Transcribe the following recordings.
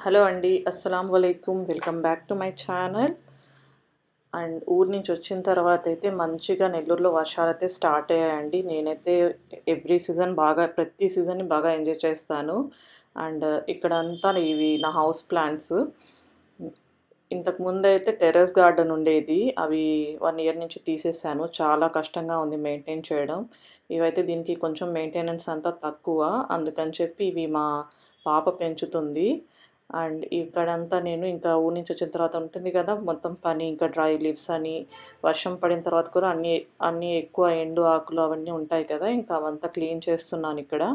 hello అండి అస్సలం వలైకుమ్ welcome back to my channel and ఊరు నుంచి వచ్చిన తర్వాత అయితే మంచిగా నెల్లూరులో వర్షాలు అయితే స్టార్ట్ అయ్యాయండి నేనైతే ఎవ్రీ సీజన్ బాగా ప్రతి సీజన్ని బాగా ఎంజాయ్ చేస్తాను అండ్ ఇక్కడంతా ఇవి నా హౌస్ ప్లాంట్స్ ఇంతకు ముందు అయితే టెర్రస్ గార్డెన్ ఉండేది అవి వన్ ఇయర్ నుంచి తీసేసాను చాలా కష్టంగా ఉంది మెయింటైన్ చేయడం ఇవైతే దీనికి కొంచెం మెయింటెనెన్స్ అంతా తక్కువ అందుకని చెప్పి ఇవి మా పాప పెంచుతుంది అండ్ ఇక్కడంతా నేను ఇంకా ఊరి నుంచి వచ్చిన తర్వాత ఉంటుంది కదా మొత్తం పని ఇంకా డ్రై లీవ్స్ అని వర్షం పడిన తర్వాత కూడా అన్నీ అన్నీ ఎక్కువ ఎండు ఆకులు అవన్నీ ఉంటాయి కదా ఇంకా అవంతా క్లీన్ చేస్తున్నాను ఇక్కడ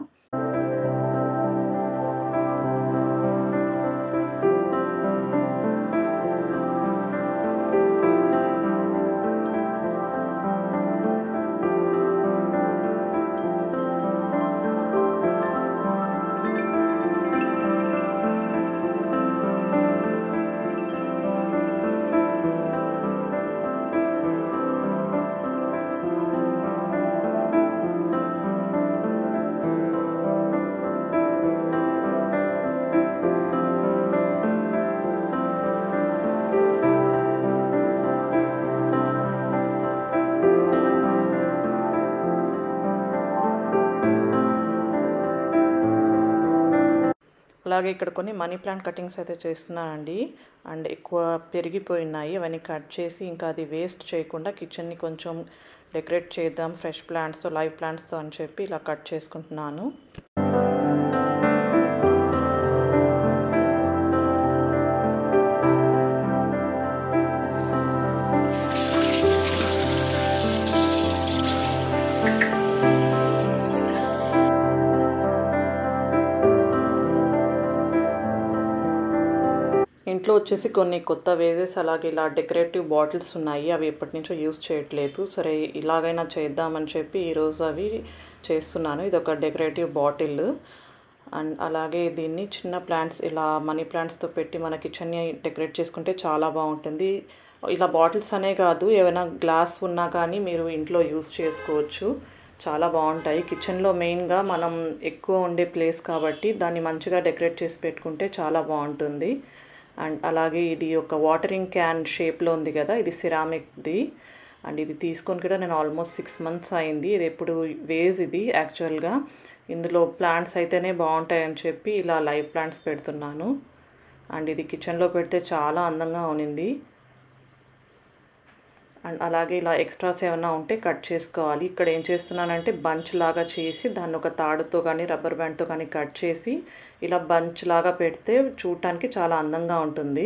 అలాగే ఇక్కడ కొన్ని మనీ ప్లాంట్ కటింగ్స్ అయితే చేస్తున్నానండి అండ్ ఎక్కువ పెరిగిపోయినాయి అవన్నీ కట్ చేసి ఇంకా అది వేస్ట్ చేయకుండా కిచెన్ని కొంచెం డెకరేట్ చేద్దాం ఫ్రెష్ ప్లాంట్స్తో లైవ్ ప్లాంట్స్తో అని చెప్పి ఇలా కట్ చేసుకుంటున్నాను ఇంట్లో వచ్చేసి కొన్ని కొత్త వేజెస్ అలాగే ఇలా డెకరేటివ్ బాటిల్స్ ఉన్నాయి అవి ఎప్పటి నుంచో యూస్ చేయట్లేదు సరే ఇలాగైనా చేద్దామని చెప్పి ఈరోజు అవి చేస్తున్నాను ఇది ఒక డెకరేటివ్ బాటిల్ అండ్ అలాగే దీన్ని చిన్న ప్లాంట్స్ ఇలా మనీ ప్లాంట్స్తో పెట్టి మన కిచెన్ని డెకరేట్ చేసుకుంటే చాలా బాగుంటుంది ఇలా బాటిల్స్ అనే కాదు ఏమైనా గ్లాస్ ఉన్నా కానీ మీరు ఇంట్లో యూస్ చేసుకోవచ్చు చాలా బాగుంటాయి కిచెన్లో మెయిన్గా మనం ఎక్కువ ఉండే ప్లేస్ కాబట్టి దాన్ని మంచిగా డెకరేట్ చేసి పెట్టుకుంటే చాలా బాగుంటుంది అండ్ అలాగే ఇది ఒక వాటరింగ్ క్యాన్ షేప్లో ఉంది కదా ఇది సిరామిక్ది అండ్ ఇది తీసుకొని కూడా నేను ఆల్మోస్ట్ సిక్స్ మంత్స్ అయింది ఇది ఎప్పుడు వేజ్ ఇది యాక్చువల్గా ఇందులో ప్లాంట్స్ అయితేనే బాగుంటాయని చెప్పి ఇలా లైవ్ ప్లాంట్స్ పెడుతున్నాను అండ్ ఇది కిచెన్లో పెడితే చాలా అందంగా ఉనింది అండ్ అలాగే ఇలా ఎక్స్ట్రాస్ ఏమైనా ఉంటే కట్ చేసుకోవాలి ఇక్కడ ఏం చేస్తున్నానంటే బంచ్ లాగా చేసి దాన్ని ఒక తాడుతో కానీ రబ్బర్ బ్యాండ్తో కానీ కట్ చేసి ఇలా బంచ్ లాగా పెడితే చూడటానికి చాలా అందంగా ఉంటుంది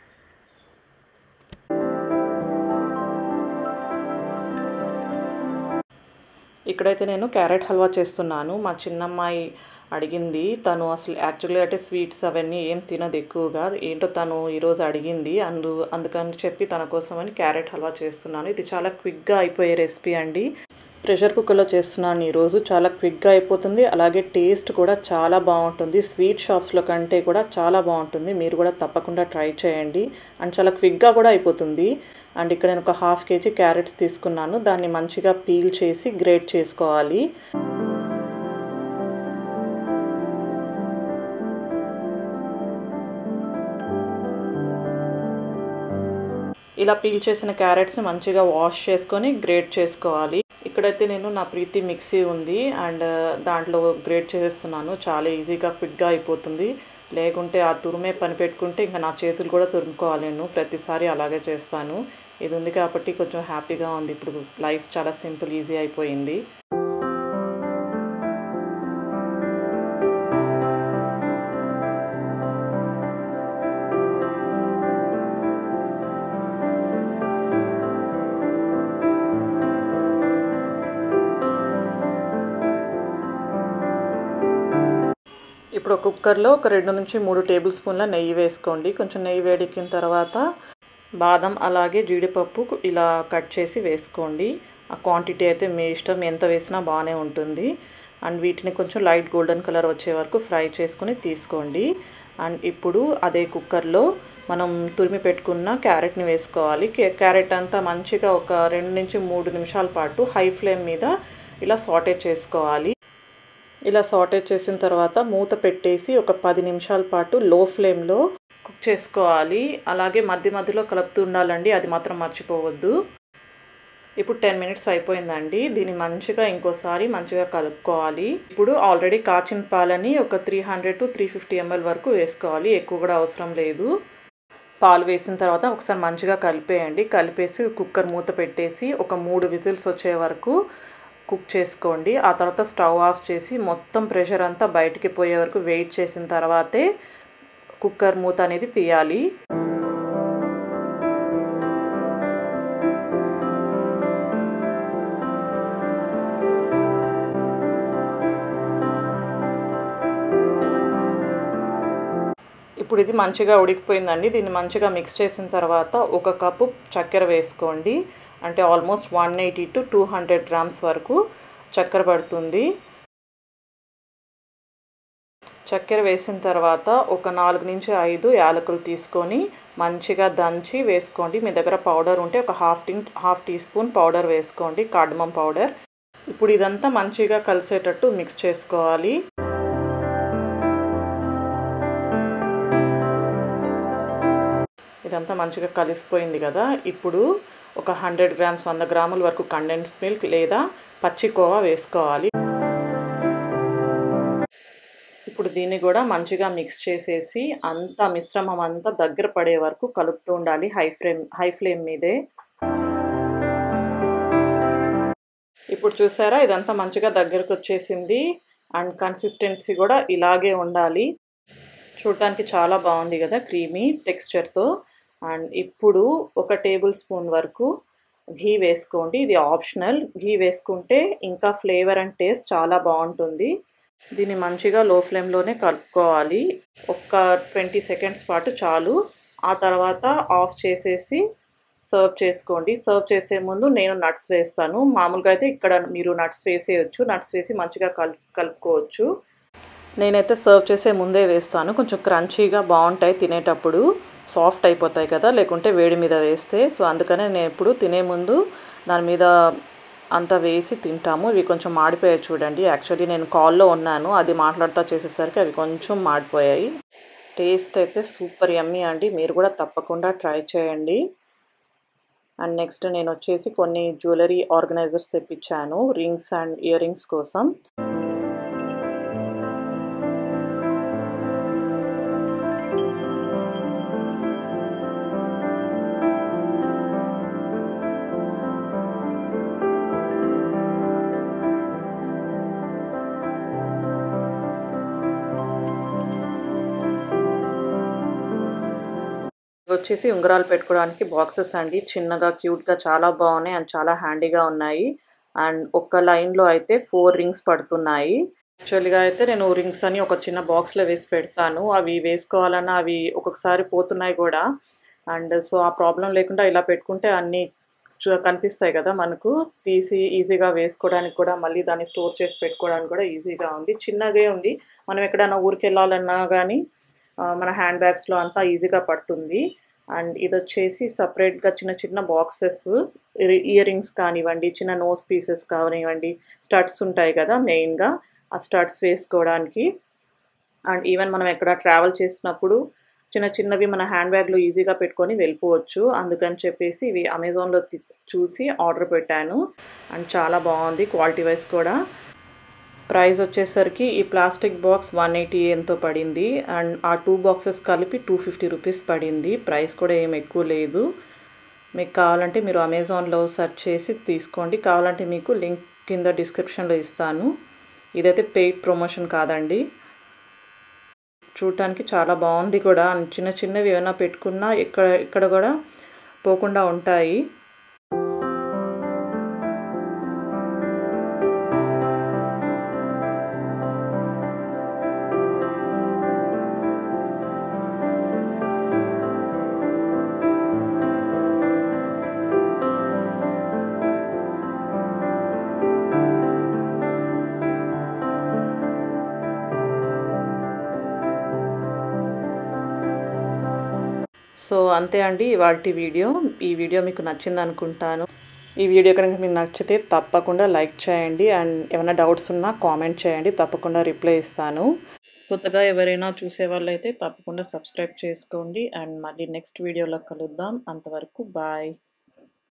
ఇక్కడైతే నేను క్యారెట్ హల్వా చేస్తున్నాను మా చిన్నమ్మాయి అడిగింది తను అసలు యాక్చువల్లీ అంటే స్వీట్స్ అవన్నీ ఏం తినదు ఎక్కువగా ఏంటో తను ఈరోజు అడిగింది అందు అందుకని చెప్పి తన కోసం అని క్యారెట్ హల్వా చేస్తున్నాను ఇది చాలా క్విక్గా అయిపోయే రెసిపీ అండి ప్రెషర్ కుక్కర్లో చేస్తున్నాను ఈరోజు చాలా క్విక్గా అయిపోతుంది అలాగే టేస్ట్ కూడా చాలా బాగుంటుంది స్వీట్ షాప్స్లో కంటే కూడా చాలా బాగుంటుంది మీరు కూడా తప్పకుండా ట్రై చేయండి అండ్ చాలా క్విక్గా కూడా అయిపోతుంది అండ్ ఇక్కడ నేను ఒక హాఫ్ కేజీ క్యారెట్స్ తీసుకున్నాను దాన్ని మంచిగా పీల్ చేసి గ్రేట్ చేసుకోవాలి ఇలా పీల్ చేసిన క్యారెట్స్ని మంచిగా వాష్ చేసుకొని గ్రేట్ చేసుకోవాలి ఇక్కడైతే నేను నా ప్రీతి మిక్సీ ఉంది అండ్ దాంట్లో గ్రేట్ చేస్తున్నాను చాలా ఈజీగా క్విక్గా అయిపోతుంది లేకుంటే ఆ తురిమే పని పెట్టుకుంటే ఇంకా నా చేతులు కూడా తురుముకోవాలి నేను ప్రతిసారి అలాగే చేస్తాను ఇది ఉంది కాబట్టి కొంచెం హ్యాపీగా ఉంది ఇప్పుడు లైఫ్ చాలా సింపుల్ ఈజీ అయిపోయింది ఇప్పుడు ఒక కుక్కర్లో ఒక రెండు నుంచి మూడు టేబుల్ స్పూన్ల నెయ్యి వేసుకోండి కొంచెం నెయ్యి వేడెక్కిన తర్వాత బాదం అలాగే జీడిపప్పు ఇలా కట్ చేసి వేసుకోండి ఆ క్వాంటిటీ అయితే మీ ఇష్టం ఎంత వేసినా బాగానే ఉంటుంది అండ్ వీటిని కొంచెం లైట్ గోల్డెన్ కలర్ వచ్చే వరకు ఫ్రై చేసుకొని తీసుకోండి అండ్ ఇప్పుడు అదే కుక్కర్లో మనం తురిమి పెట్టుకున్న క్యారెట్ని వేసుకోవాలి క్యారెట్ అంతా మంచిగా ఒక రెండు నుంచి మూడు నిమిషాల పాటు హై ఫ్లేమ్ మీద ఇలా సాటే చేసుకోవాలి ఇలా సాటేజ్ చేసిన తర్వాత మూత పెట్టేసి ఒక పది నిమిషాల పాటు లో ఫ్లేమ్లో కుక్ చేసుకోవాలి అలాగే మధ్య మధ్యలో కలుపుతూ ఉండాలండి అది మాత్రం మర్చిపోవద్దు ఇప్పుడు టెన్ మినిట్స్ అయిపోయిందండి దీన్ని మంచిగా ఇంకోసారి మంచిగా కలుపుకోవాలి ఇప్పుడు ఆల్రెడీ కాచిన పాలని ఒక three hundred to three fifty ML వరకు వేసుకోవాలి ఎక్కువ కూడా అవసరం లేదు పాలు వేసిన తర్వాత ఒకసారి మంచిగా కలిపేయండి కలిపేసి కుక్కర్ మూత పెట్టేసి ఒక మూడు విజిల్స్ వచ్చే వరకు కుక్ చేసుకోండి ఆ తర్వాత స్టవ్ ఆఫ్ చేసి మొత్తం ప్రెషర్ అంతా బయటికి పోయే వరకు వెయిట్ చేసిన తర్వాతే కుక్కర్ మూత అనేది తీయాలి ఇప్పుడు ఇది మంచిగా ఉడికిపోయిందండి దీన్ని మంచిగా మిక్స్ చేసిన తర్వాత ఒక కప్పు చక్కెర వేసుకోండి అంటే almost one eighty to two hundred grams వరకు చక్కెర పడుతుంది చక్కెర వేసిన తర్వాత ఒక నాలుగు నుంచి ఐదు యాలకులు తీసుకొని మంచిగా దంచి వేసుకోండి మీ దగ్గర పౌడర్ ఉంటే ఒక half tea half teaspoon powder వేసుకోండి కార్డమం పౌడర్ ఇప్పుడు ఇదంతా మంచిగా కలిసేటట్టు మిక్స్ చేసుకోవాలి ఇదంతా మంచిగా కలిసిపోయింది కదా ఇప్పుడు ఒక హండ్రెడ్ గ్రామ్స్ వంద గ్రాముల వరకు కండెన్స్ మిల్క్ లేదా పచ్చికోవా వేసుకోవాలి ఇప్పుడు దీన్ని కూడా మంచిగా మిక్స్ చేసేసి అంతా మిశ్రమం అంతా దగ్గర పడే వరకు కలుపుతూ ఉండాలి హై ఫ్లేమ్ హై ఫ్లేమ్ మీదే ఇప్పుడు చూసారా ఇదంతా మంచిగా దగ్గరకు వచ్చేసింది అండ్ కన్సిస్టెన్సీ కూడా ఇలాగే ఉండాలి చూడటానికి చాలా బాగుంది కదా క్రీమీ టెక్స్చర్తో అండ్ ఇప్పుడు ఒక టేబుల్ స్పూన్ వరకు ఘీ వేసుకోండి ఇది ఆప్షనల్ ఘీ వేసుకుంటే ఇంకా ఫ్లేవర్ అండ్ టేస్ట్ చాలా బాగుంటుంది దీన్ని మంచిగా లో ఫ్లేమ్లోనే కలుపుకోవాలి ఒక ట్వంటీ సెకండ్స్ పాటు చాలు ఆ తర్వాత ఆఫ్ చేసేసి సర్వ్ చేసుకోండి సర్వ్ చేసే ముందు నేను నట్స్ వేస్తాను మామూలుగా అయితే ఇక్కడ మీరు నట్స్ వేసేయచ్చు నట్స్ వేసి మంచిగా కలు కలుపుకోవచ్చు నేనైతే సర్వ్ చేసే ముందే వేస్తాను కొంచెం క్రంచీగా బాగుంటాయి తినేటప్పుడు సాఫ్ట్ అయిపోతాయి కదా లేకుంటే వేడి మీద వేస్తే సో అందుకనే నేను ఎప్పుడు తినే ముందు దాని మీద అంతా వేసి తింటాము ఇవి కొంచెం మాడిపోయాయి చూడండి యాక్చువల్లీ నేను కాల్లో ఉన్నాను అది మాట్లాడుతూ చేసేసరికి అవి కొంచెం మాడిపోయాయి టేస్ట్ అయితే సూపర్ యమ్మీ అండి మీరు కూడా తప్పకుండా ట్రై చేయండి అండ్ నెక్స్ట్ నేను వచ్చేసి కొన్ని జ్యువెలరీ ఆర్గనైజర్స్ తెప్పించాను రింగ్స్ అండ్ ఇయర్ రింగ్స్ కోసం వచ్చేసి ఉంగరాలు పెట్టుకోవడానికి బాక్సెస్ అండి చిన్నగా క్యూట్గా చాలా బాగున్నాయి అండ్ చాలా హ్యాండీగా ఉన్నాయి అండ్ ఒక లైన్లో అయితే ఫోర్ రింగ్స్ పడుతున్నాయి యాక్చువల్గా అయితే నేను రింగ్స్ అని ఒక చిన్న బాక్స్లో వేసి పెడతాను అవి వేసుకోవాలన్నా అవి ఒక్కొక్కసారి పోతున్నాయి కూడా అండ్ సో ఆ ప్రాబ్లం లేకుండా ఇలా పెట్టుకుంటే అన్నీ కనిపిస్తాయి కదా మనకు తీసి ఈజీగా వేసుకోవడానికి కూడా మళ్ళీ దాన్ని స్టోర్ చేసి పెట్టుకోవడానికి కూడా ఈజీగా ఉంది చిన్నగా ఉంది మనం ఎక్కడైనా ఊరికి వెళ్ళాలన్నా కానీ మన హ్యాండ్ బ్యాగ్స్లో అంతా ఈజీగా పడుతుంది అండ్ ఇది వచ్చేసి సపరేట్గా చిన్న చిన్న బాక్సెస్ ఇయర్ రింగ్స్ కానివ్వండి చిన్న నోస్ పీసెస్ కానివ్వండి స్టడ్స్ ఉంటాయి కదా మెయిన్గా ఆ స్టడ్స్ వేసుకోవడానికి అండ్ ఈవెన్ మనం ఎక్కడ ట్రావెల్ చేసినప్పుడు చిన్న చిన్నవి మన హ్యాండ్ బ్యాగ్లో ఈజీగా పెట్టుకొని వెళ్ళిపోవచ్చు అందుకని చెప్పేసి ఇవి అమెజాన్లో చూసి ఆర్డర్ పెట్టాను అండ్ చాలా బాగుంది క్వాలిటీ వైజ్ కూడా ప్రైస్ వచ్చేసరికి ఈ ప్లాస్టిక్ బాక్స్ వన్ ఎయిటీ ఎంతో పడింది అండ్ ఆ టూ బాక్సెస్ కలిపి టూ ఫిఫ్టీ రూపీస్ పడింది ప్రైస్ కూడా ఏం ఎక్కువ లేదు మీకు కావాలంటే మీరు అమెజాన్లో సెర్చ్ చేసి తీసుకోండి కావాలంటే మీకు లింక్ కింద డిస్క్రిప్షన్లో ఇస్తాను ఇదైతే పెయిడ్ ప్రమోషన్ కాదండి చూడటానికి చాలా బాగుంది కూడా చిన్న చిన్నవి ఏమైనా పెట్టుకున్నా ఇక్కడ ఇక్కడ కూడా పోకుండా ఉంటాయి సో అంతే అండి ఇవాళ వీడియో ఈ వీడియో మీకు నచ్చింది అనుకుంటాను ఈ వీడియో కనుక మీకు నచ్చితే తప్పకుండా లైక్ చేయండి అండ్ ఏమైనా డౌట్స్ ఉన్నా కామెంట్ చేయండి తప్పకుండా రిప్లై ఇస్తాను కొత్తగా ఎవరైనా చూసే వాళ్ళైతే తప్పకుండా సబ్స్క్రైబ్ చేసుకోండి అండ్ మళ్ళీ నెక్స్ట్ వీడియోలో కలుద్దాం అంతవరకు బాయ్